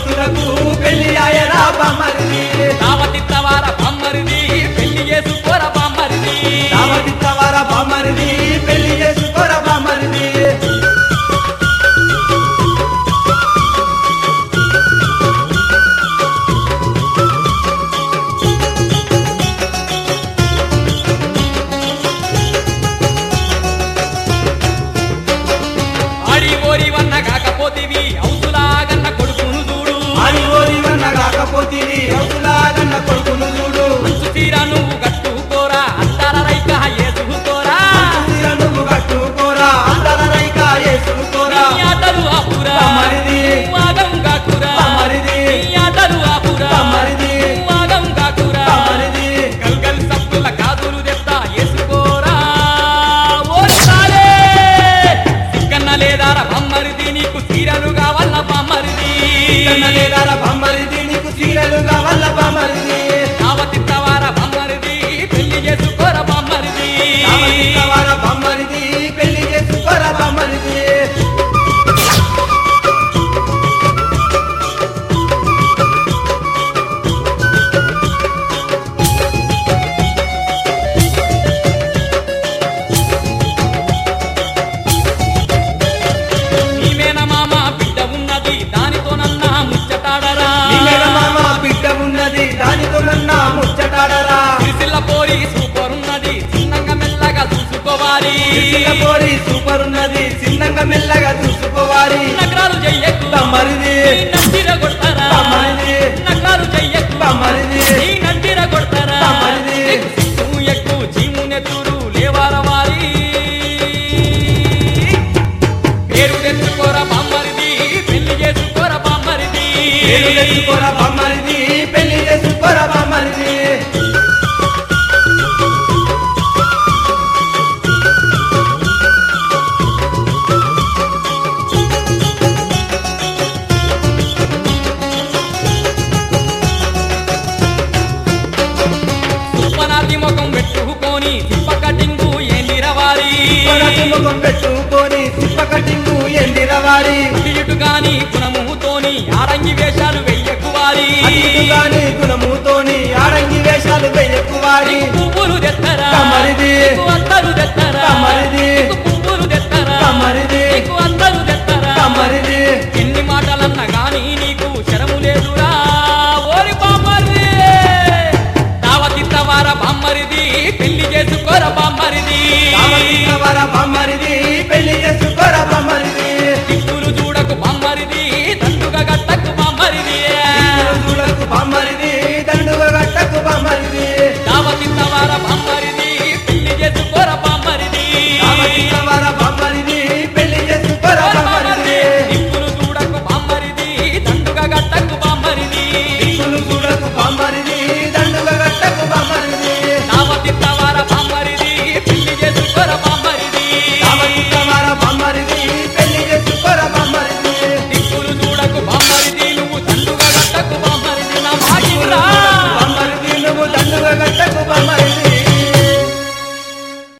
భక్తులకు పెళ్లి ఆయరా బామరిది దావతిత్తవార బామ్మరిది పెళ్లి చేసుకోర బామ్మరిది రామతిత్తవార బామరిది పెళ్లి చేసుకోర బామరిది ఆడి ఓరి వన్న కాకపోతివి అవుతులాగన్న కొడుకును చూడు అని ఓరి వన్న కాకపోతే అవులాగన్న కొడుకును చూడు మంచు తీర నువ్వు కట్టుకోరా అంటార రైక ఏసుకోరా తీర నువ్వు కట్టుకోరా అందర రైక వేసుకోరా నీ ఆటలు ఆపురా బామ్మరిది. వాగం కాకురా బామ్మరిది. నీ ఆటలు ఆపురా బామ్మరిది. వాగం కాకురా బామ్మరిది. గల్గల్ సప్పుల కాదులు తెస్తా ఏసుకోరా ఓరి సాలే సిక్కన్న లేదారా బమ్మరిది నీకు చీరలు కావాల బమ్మరిది కన్నలేదార బామరిది నీకు చీరలు కావాల బామరిది కావతిత్తవార బమ్మరిది పెళ్లి చేసుకోర బమ్మరిది రామతిత్తవార బామరిది పెళ్లి చేసుకోర బామరిది నీమేన మామ బిడ్డ ఉన్నది దానితో నన్న ముచ్చటాడరా నిన్నెల మామ బిడ్డ ఉన్నది దానితో నన్న ముచ్చటాడరా సిరిసిల్ల పోరి సూపర్ ఉన్నది చిన్నంగా మెల్లగా చూసుకోవాలి చిన్న పోరి సూపర్ ఉన్నది చిన్నంగా మెల్లగా చూసుకోవాలి నగరాలు చెయ్యకు బామ్మరిది. నీ నందిర కొడతారా బామ్మరిది. నగరాలు చెయ్యకు బామ్మరిది. నీ నందిర కొడతారా బామ్మరిది. సిగ్గు ఎక్కు చీము నెత్తురు లేవార వారి పేరు తెచ్చుకోరా బామ్మరిది పెళ్లి చేసుకోరా బామ్మరిది పేరు తెచ్చుకోర బామరిది పెళ్లి చేసుకోర బామరిది సుప్పనాతి ముఖం పెట్టుకొని తిప్ప కటింగు ఏందిరవారి కొనకు ముఖం పెట్టుకొని సిప్ప కటింగు ఎండిరవారి అటు ఇటు గాని గుణముతోని ఆరంగి వేషాలు వెయ్యకువారి అతిథుగాని గుణముతోని ఆడంగి వేషాలు వెయ్యకువారి పువ్వులు తెత్తరా కమ్మరిది. నీకు అత్తరు తెత్తరా కమ్మరిది. నీకు పువ్వులు తెత్తరా కమ్మరిది. నీకు అత్తరు తెత్తరా కమ్మరిది ఎన్ని మాటలన్నా గాని నీకు శరము లేదురా ఓరి బామ్మరిది దావతిత్తవార బామ్మరిది పెళ్లి చేసుకోర బామ్మరిది రామకృష్ణవర బామ్మరిది పెళ్లి చేసుకోర బామ్మరిది దిక్కులు చూడకు బామ్మరిది దండుగా గట్టకు బామ్మరిది చూడకు బామ్మరిది దండుగ గట్టకు బామ్మరిది దావతిత్తవార బామ్మరిది